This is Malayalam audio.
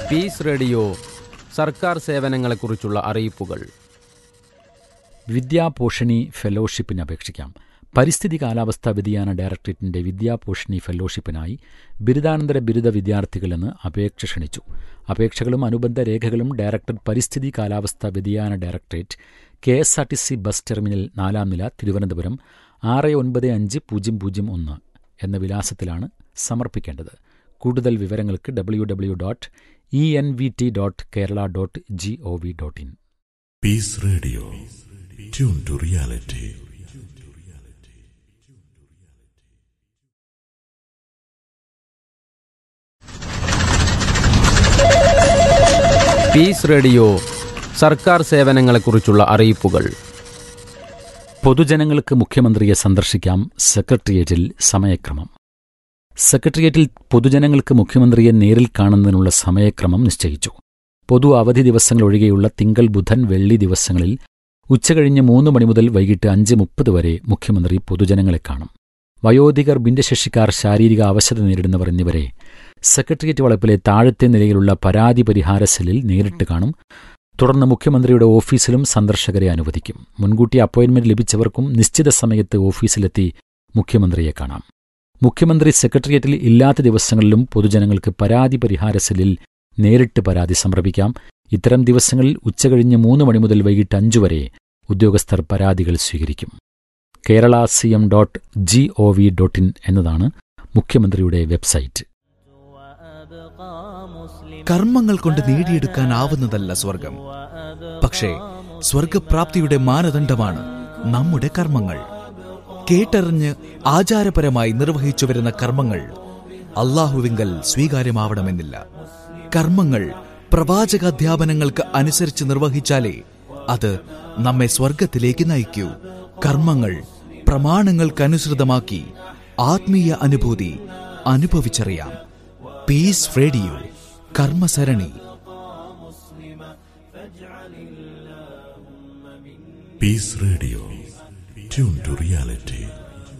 പീസ് റേഡിയോ സർക്കാർ സേവനങ്ങളെക്കുറിച്ചുള്ള അറിയിപ്പുകൾ വിദ്യാപോഷണി ഫെലോഷിപ്പിന് അപേക്ഷിക്കാം പരിസ്ഥിതി കാലാവസ്ഥാ വ്യതിയാന ഡയറക്ടറേറ്റിന്റെ വിദ്യാപോഷണി ഫെലോഷിപ്പിനായി ബിരുദാനന്തര ബിരുദ വിദ്യാർത്ഥികളെന്ന് അപേക്ഷ ക്ഷണിച്ചു അപേക്ഷകളും അനുബന്ധ രേഖകളും ഡയറക്ടർ പരിസ്ഥിതി കാലാവസ്ഥാ വ്യതിയാന directorate K S R T C bus terminal നാലാം നില തിരുവനന്തപുരം ആറ് ഒൻപത് അഞ്ച് പൂജ്യം പൂജ്യം ഒന്ന് എന്ന വിലാസത്തിലാണ് സമർപ്പിക്കേണ്ടത് കൂടുതൽ വിവരങ്ങൾക്ക് W W dot E N V T dot Kerala dot G O V dot in Peace Radio. Tune to reality. Peace radio സർക്കാർ സേവനങ്ങളെക്കുറിച്ചുള്ള അറിയിപ്പുകൾ പൊതുജനങ്ങൾക്ക് മുഖ്യമന്ത്രിയെ സന്ദർശിക്കാം സെക്രട്ടേറിയറ്റിൽ സമയക്രമം സെക്രട്ടേറിയറ്റിൽ പൊതുജനങ്ങൾക്ക് മുഖ്യമന്ത്രിയെ നേരിൽ കാണുന്നതിനുള്ള സമയക്രമം നിശ്ചയിച്ചു പൊതു അവധി ദിവസങ്ങൾ ഒഴികെയുള്ള തിങ്കൾ ബുധൻ വെള്ളി ദിവസങ്ങളിൽ ഉച്ചകഴിഞ്ഞ് മൂന്ന് മണി മുതൽ വൈകിട്ട് അഞ്ച് മുപ്പത് വരെ മുഖ്യമന്ത്രി പൊതുജനങ്ങളെ കാണും വയോധികർ ഭിന്നശേഷിക്കാർ ശാരീരിക അവശത നേരിടുന്നവർ എന്നിവരെ സെക്രട്ടേറിയറ്റ് വളപ്പിലെ താഴത്തെ നിലയിലുള്ള പരാതി പരിഹാര സെല്ലിൽ നേരിട്ട് കാണും തുടർന്ന് മുഖ്യമന്ത്രിയുടെ ഓഫീസിലും സന്ദർശകരെ അനുവദിക്കും മുൻകൂട്ടി അപ്പോയിന്റ്മെന്റ് ലഭിച്ചവർക്കും നിശ്ചിത സമയത്ത് ഓഫീസിലെത്തി മുഖ്യമന്ത്രിയെ കാണാം മുഖ്യമന്ത്രി സെക്രട്ടേറിയറ്റിൽ ഇല്ലാത്ത ദിവസങ്ങളിലും പൊതുജനങ്ങൾക്ക് പരാതി പരിഹാര സെല്ലിൽ നേരിട്ട് പരാതി സമർപ്പിക്കാം ഇത്തരം ദിവസങ്ങളിൽ ഉച്ചകഴിഞ്ഞ് മൂന്ന് മണി മുതൽ വൈകിട്ട് അഞ്ചു വരെ ഉദ്യോഗസ്ഥർ പരാതികൾ സ്വീകരിക്കും Kerala C M dot G O V dot in എന്നതാണ് മുഖ്യമന്ത്രിയുടെ വെബ്സൈറ്റ് കർമ്മങ്ങൾ കൊണ്ട് നേടിയെടുക്കാനാവുന്നതല്ല സ്വർഗം പക്ഷേ സ്വർഗപ്രാപ്തിയുടെ മാനദണ്ഡമാണ് നമ്മുടെ കർമ്മങ്ങൾ കേട്ടറിഞ്ഞ് ആചാരപരമായി നിർവഹിച്ചു വരുന്ന കർമ്മങ്ങൾ അള്ളാഹുവിങ്കൽ സ്വീകാര്യമാവണമെന്നില്ല കർമ്മങ്ങൾ പ്രവാചകാധ്യാപനങ്ങൾക്ക് അനുസരിച്ച് നിർവഹിച്ചാലേ അത് നമ്മെ സ്വർഗത്തിലേക്ക് നയിക്കൂ കർമ്മങ്ങൾ പ്രമാണങ്ങൾക്കനുസൃതമാക്കി ആത്മീയ അനുഭൂതി അനുഭവിച്ചറിയാം പീസ് റേഡിയോ കർമ്മസരണി Peace Radio. Tune to reality.